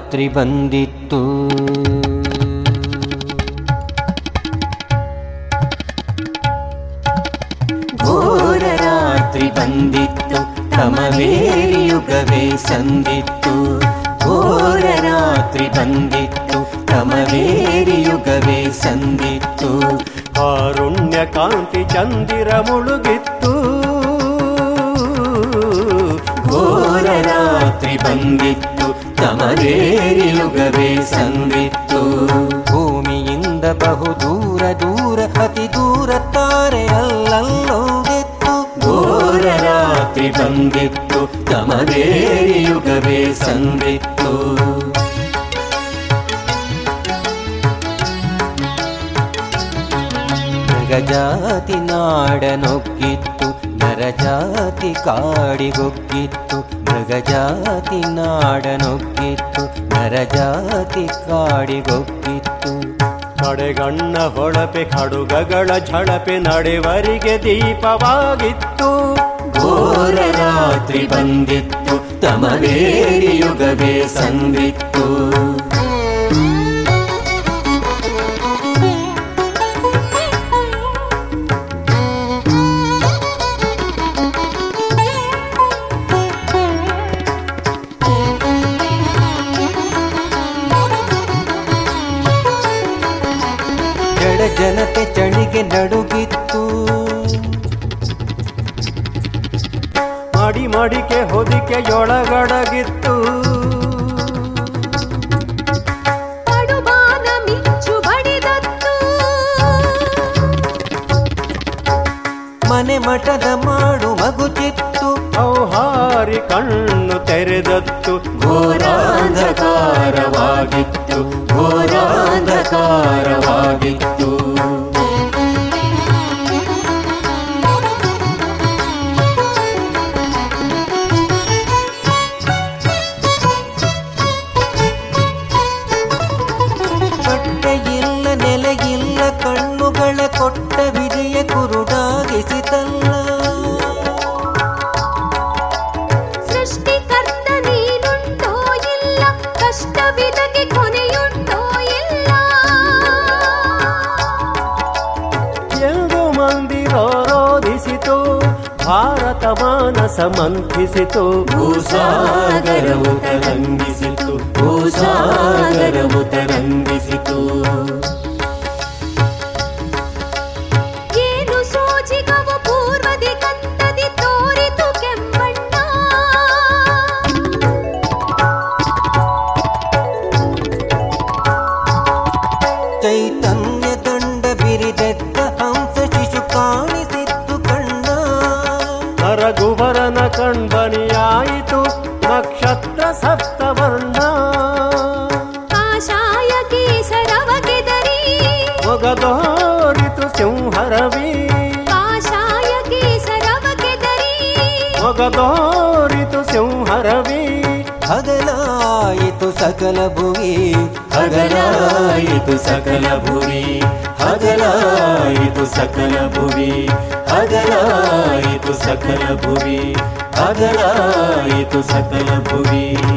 ರಾತ್ರಿ ಬಂದಿತ್ತು ಘೋರ ರಾತ್ರಿ ಬಂದಿತ್ತು ತಮವೇರಿ ಯುಗವೇ ಸಂದಿತ್ತು ಘೋರ ರಾತ್ರಿ ಬಂದಿತ್ತು ತಮವೇರಿ ಯುಗವೇ ಸಂದಿತ್ತು ಕಾರುಣ್ಯ ಕಾಂತಿ ಚಂದಿರ ಮುಳುಗಿತ್ತು ಘೋರ ರಾತ್ರಿ ಬಂದಿತ್ತು ತಮವೇರಿ ಯುಗವೇ ಸಂದಿತ್ತು ಭೂಮಿಯಿಂದ ಬಹು ದೂರ ದೂರ ಅತಿ ದೂರ ತಾರೆ ಅಲ್ಲಲ್ಲೋಗಿತ್ತು ಘೋರ ರಾತ್ರಿ ಬಂದಿತ್ತು ತಮವೇರಿ ಯುಗವೇ ಸಂದಿತ್ತು ಮೃಗಜಾತಿ ನಾಡನೊಗ್ಗಿತ್ತು ನರಜಾತಿ ಕಾಡಿಗೊಗ್ಗಿತ್ತು ಮೃಗಜಾತಿ ನಾಡನೊಗ್ಗಿತ್ತು ನರಜಾತಿ ಕಾಡಿಗೊಗ್ಗಿತ್ತು ಕಡೆಗಣ್ಣ ಹೊಳಪೆ ಖಡುಗಗಳ ಝಳಪೆ ನಡೆವರಿಗೆ ದೀಪವಾಗಿತ್ತು ಘೋರ ರಾತ್ರಿ ಬಂದಿತ್ತು ತಮವೇರಿ ಯುಗವೇ ಸಂದಿತ್ತು ಜಡ ಜನತೆ ಚಳಿಗೆ ನಡುಗಿತ್ತು ಮಡಿ ಮಡಿಕೆ ಹೊದಿಕೆಯೊಳಗಡಗಿತ್ತು ಪಡುಬಾನ ಮಿಂಚು ಬಡಿದತ್ತು ಮನೆ ಮಠದ ಮಾಡು ಮಗುಚಿತ್ತು ಔಹಾರಿ ಕಣ್ಣು ತೆರೆದತ್ತು ಘೋರಾಂಧಕಾರವಾಗಿತ್ತು ಘೋರಾಂಧಕಾರವಾಗಿತ್ತು ಬಟ್ಟೆಯಿಲ್ಲ ನೆಲೆಯಿಲ್ಲ ಕಣ್ಣುಗಳ ಕೊಟ್ಟ ವಿಜಯ ಕುರುಡಾಗಿಸಿತಲ್ಲ ಸೃಷ್ಟಿಕರ್ತ ನೀನುಂಟೋ ಇಲ್ಲ ಕಷ್ಟವಿದಗೆ ಕೊನೆಯುಂಟೋ ಇಲ್ಲ ಎಂದು ಮಂದಿರೋಧಿಸಿತು ಭಾರತ ಮಾನಸ ಮಂಥಿಸಿತು ಭೂಸಾಗರವು ತರಂಗಿಸಿತು ಭೂಸಾಗರವು ತರಂಗಿಸಿತು ಏನು ಸೋಜಿಗವ ಪೂರ್ವದಿ ಕಂತದಿ ತೋರಿತು ಕೆಮ್ಮಣ್ಣ ಚೈತನ್ಯ ದಂಡ ಬಿರಿದೆದ್ದ ಹಂಸ ಶಿಶು ಕಾಣಿಸಿತ್ತು ಕಣ್ಣ ನರಗುವರನ ಕಣ್ಬನಿಯಾಯಿತು ನಕ್ಷತ್ರ ಸಪ್ತವರ್ಣ ಕಾಷಾಯ ಕೇಸರವ ಗೆದರಿ ಮೊಗದೋರಿತು ಸಿಂಹರವಿ ಕಾಷಾಯ ಕೇಸರವ ಗೆದರಿ ಮೊಗದೋರಿತು ಸಿಂಹರವಿ ಹಗಲಾಯಿತು ಸಕಲ ಭುವಿ ಹಗಲಾಯಿತು ಸಕಲ ಭುವಿ ಹಗಲಾಯಿತು ಸಕಲ ಭುವಿ ಹಗಲಾಯಿತು ಸಕಲ ಭುವಿ ಹಗಲಾಯಿತು ಸಕಲ ಭುವಿ